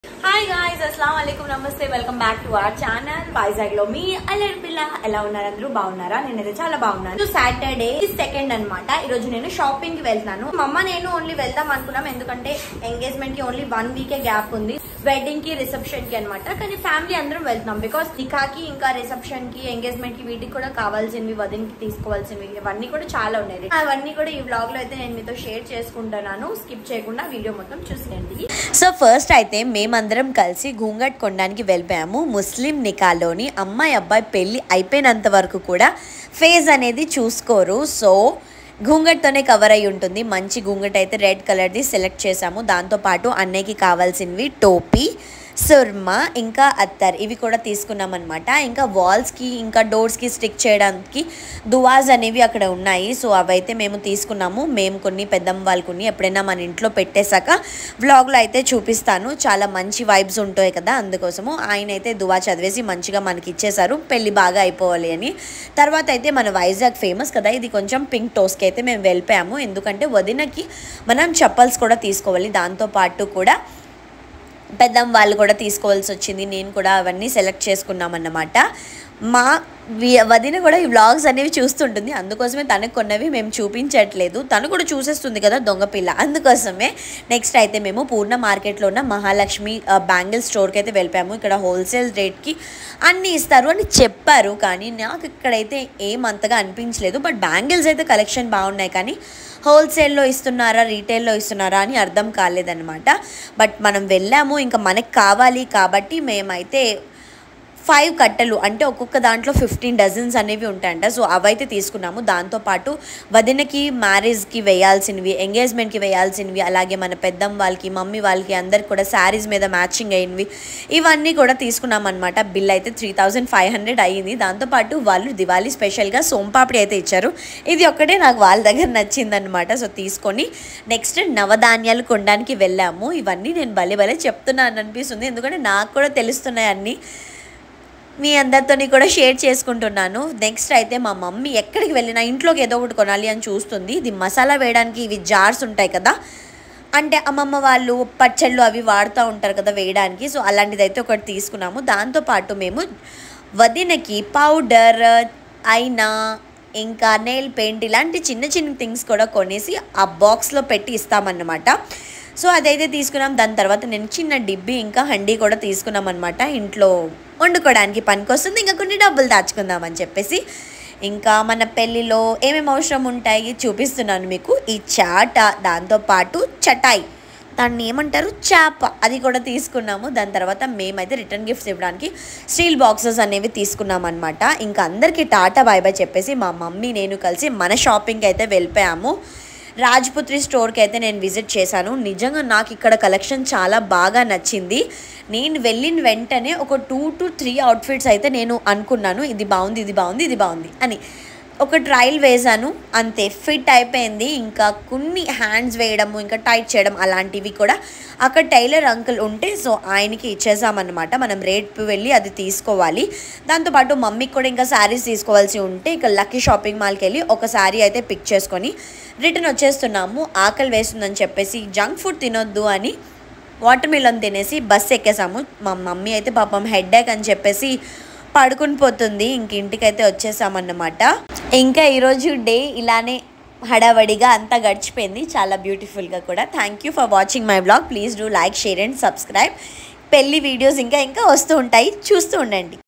hi guys అస్సలం వాలేకుమ్ నమస్తే welcome back to our channel Vizag లో మీ అల్లరి పిల్ల ఎలా ఉన్నారు అందరూ బాగున్నారా నేనైతే చాలా బాగున్నాను సాటర్డే సెకండ్ అన్నమాట ఈ రోజు నేను షాపింగ్ కి వెళ్తాను మా అమ్మ నేను ఓన్లీ వెళ్దాం అనుకున్నాం ఎందుకంటే ఎంగేజ్మెంట్ కి ఓన్లీ వన్ వీకే గ్యాప్ ఉంది వెడ్డింగ్ కి రిసెప్షన్ కి అనమాట కానీ ఫ్యామిలీ అందరం వెళ్తున్నాం బికాస్ నికాకి ఇంకా రిసెప్షన్ కి ఎంగేజ్మెంట్ కి వీటికి కూడా కావాల్సినవి వదినకి తీసుకోవాల్సినవి ఇవన్నీ కూడా చాలా ఉన్నాయి అవన్నీ కూడా ఈ వ్లాగ్ లో అయితే నేను మీతో షేర్ చేసుకుంటున్నాను స్కిప్ చేయకుండా వీడియో మొత్తం చూసేయండి సో ఫస్ట్ అయితే మేమందరం కలిసి ఘూంగట్ కొనడానికి వెళ్ళిపోయాము ముస్లిం నికాలోని అమ్మాయి అబ్బాయి పెళ్ళి అయిపోయినంత వరకు కూడా ఫేజ్ అనేది చూసుకోరు సో ఘూంగట్తోనే కవర్ అయి ఉంటుంది మంచి ఘూంగట్ అయితే రెడ్ కలర్ది సెలెక్ట్ చేసాము దాంతోపాటు అన్నయ్యకి కావాల్సినవి టోపీ సుర్మా ఇంకా అత్తర్ ఇవి కూడా తీసుకున్నాం అనమాట ఇంకా వాల్స్కి ఇంకా డోర్స్కి స్టిక్ చేయడానికి దువాస్ అనేవి అక్కడ ఉన్నాయి సో అవైతే మేము తీసుకున్నాము మేము కొన్ని పెద్దమ్మ వాళ్ళు కొన్ని ఎప్పుడైనా మన ఇంట్లో పెట్టేశాక వ్లాగ్లో అయితే చూపిస్తాను చాలా మంచి వైబ్స్ ఉంటాయి కదా అందుకోసము ఆయన అయితే దువా చదివేసి మంచిగా మనకి ఇచ్చేశారు పెళ్ళి బాగా అయిపోవాలి అని తర్వాత అయితే మన వైజాగ్ ఫేమస్ కదా ఇది కొంచెం పింక్ టోస్కి అయితే మేము వెళ్ళిపోయాము ఎందుకంటే వదినకి మనం చెప్పల్స్ కూడా తీసుకోవాలి దాంతోపాటు కూడా పెద్దమ్మ వాళ్ళు కూడా తీసుకోవాల్సి వచ్చింది నేను కూడా అవన్నీ సెలెక్ట్ చేసుకున్నాం అన్నమాట మా వి- వదిన కూడా ఈ వ్లాగ్స్ అనేవి చూస్తుంటుంది అందుకోసమే తనకు కొన్నవి మేము చూపించట్లేదు తను కూడా చూసేస్తుంది కదా దొంగ పిల్ల అందుకోసమే నెక్స్ట్ అయితే మేము పూర్ణ మార్కెట్లో ఉన్న మహాలక్ష్మి బ్యాంగిల్ స్టోర్కి అయితే వెళ్ళిపోయాము ఇక్కడ హోల్సేల్ రేట్కి అన్నీ ఇస్తారు అని చెప్పారు కానీ నాకు ఇక్కడైతే ఏం అంతగా అనిపించలేదు బట్ బ్యాంగిల్స్ అయితే కలెక్షన్ బాగున్నాయి కానీ హోల్సేల్లో ఇస్తున్నారా రీటైల్లో ఇస్తున్నారా అని అర్థం కాలేదన్నమాట బట్ మనం వెళ్ళాము ఇంకా మనకు కావాలి కాబట్టి మేమైతే ఫైవ్ కట్టలు అంటే ఒక్కొక్క దాంట్లో ఫిఫ్టీన్ డజన్స్ అనేవి ఉంటాయంట సో అవైతే తీసుకున్నాము దాంతోపాటు వదినకి మ్యారేజ్కి వేయాల్సినవి ఎంగేజ్మెంట్కి వేయాల్సినవి అలాగే మన పెద్దమ్మ వాళ్ళకి మమ్మీ వాళ్ళకి అందరికి కూడా శారీస్ మీద మ్యాచింగ్ అయినవి ఇవన్నీ కూడా తీసుకున్నాం అనమాట బిల్ అయితే త్రీ థౌజండ్ ఫైవ్ హండ్రెడ్ అయ్యింది దాంతోపాటు వాళ్ళు దివాళీ స్పెషల్గా సోంపాపిడి అయితే ఇచ్చారు ఇది ఒక్కటే నాకు వాళ్ళ దగ్గర నచ్చిందనమాట సో తీసుకొని నెక్స్ట్ నవధాన్యాలు కొనడానికి వెళ్ళాము ఇవన్నీ నేను భలే భలే చెప్తున్నాను అనిపిస్తుంది ఎందుకంటే నాకు కూడా తెలుస్తున్నాయి అన్నీ మీ అందరితోని కూడా షేర్ చేసుకుంటున్నాను నెక్స్ట్ అయితే మా మమ్మీ ఎక్కడికి వెళ్ళినా ఇంట్లోకి ఏదో ఒకటి కొనాలి అని చూస్తుంది ఇది మసాలా వేయడానికి ఇవి జార్స్ ఉంటాయి కదా అంటే అమ్మమ్మ వాళ్ళు పచ్చళ్ళు అవి వాడుతూ ఉంటారు కదా వేయడానికి సో అలాంటిది అయితే ఒకటి తీసుకున్నాము దాంతోపాటు మేము వదినకి పౌడర్ అయినా ఇంకా నెయిల్ పెయింట్ ఇలాంటి చిన్న చిన్న థింగ్స్ కూడా కొనేసి ఆ బాక్స్లో పెట్టి ఇస్తామన్నమాట సో అదైతే తీసుకున్నాం దాని తర్వాత నేను చిన్న డిబ్బి ఇంకా హండీ కూడా తీసుకున్నాం అనమాట ఇంట్లో వండుకోవడానికి పనికొస్తుంది ఇంకా కొన్ని డబ్బులు దాచుకుందాం అని చెప్పేసి ఇంకా మన పెళ్ళిలో ఏమేమి అవసరం ఉంటాయి చూపిస్తున్నాను మీకు ఈ చాట దాంతోపాటు చటాయి దాన్ని ఏమంటారు చేప అది కూడా తీసుకున్నాము దాని తర్వాత మేమైతే రిటర్న్ గిఫ్ట్స్ ఇవ్వడానికి స్టీల్ బాక్సెస్ అనేవి తీసుకున్నాం అనమాట ఇంకా అందరికీ టాటా బాయ్ బాయ్ చెప్పేసి మా మమ్మీ నేను కలిసి మన షాపింగ్కి అయితే వెళ్ళిపోయాము రాజ్పుత్రి స్టోర్కి అయితే నేను విజిట్ చేశాను నిజంగా నాకు ఇక్కడ కలెక్షన్ చాలా బాగా నచ్చింది నేను వెళ్ళిన వెంటనే ఒక టూ టు త్రీ అవుట్ఫిట్స్ అయితే నేను అనుకున్నాను ఇది బాగుంది ఇది బాగుంది ఇది బాగుంది అని ఒక ట్రయల్ వేశాను అంతే ఫిట్ అయిపోయింది ఇంకా కొన్ని హ్యాండ్స్ వేయడము ఇంకా టైట్ చేయడం అలాంటివి కూడా అక్కడ టైలర్ అంకుల్ ఉంటే సో ఆయనకి ఇచ్చేసామన్నమాట మనం రేట్ వెళ్ళి అది తీసుకోవాలి దాంతోపాటు మమ్మీకి కూడా ఇంకా శారీస్ తీసుకోవాల్సి ఉంటే ఇక లక్కీ షాపింగ్ మాల్కి వెళ్ళి ఒక శారీ అయితే పిక్ చేసుకొని రిటర్న్ వచ్చేస్తున్నాము ఆకలి వేస్తుందని చెప్పేసి జంక్ ఫుడ్ తినొద్దు అని వాటర్ మిలన్ తినేసి బస్ ఎక్కేసాము మా మమ్మీ అయితే పాపం హెడ్ అని చెప్పేసి పడుకుని పోతుంది ఇంక ఇంటికైతే వచ్చేసామన్నమాట ఇంకా ఈరోజు డే ఇలానే హడావడిగా అంతా గడిచిపోయింది చాలా బ్యూటిఫుల్గా కూడా thank you for watching my blog please do like share and subscribe పెళ్లి వీడియోస్ ఇంకా ఇంకా వస్తూ ఉంటాయి చూస్తూ ఉండండి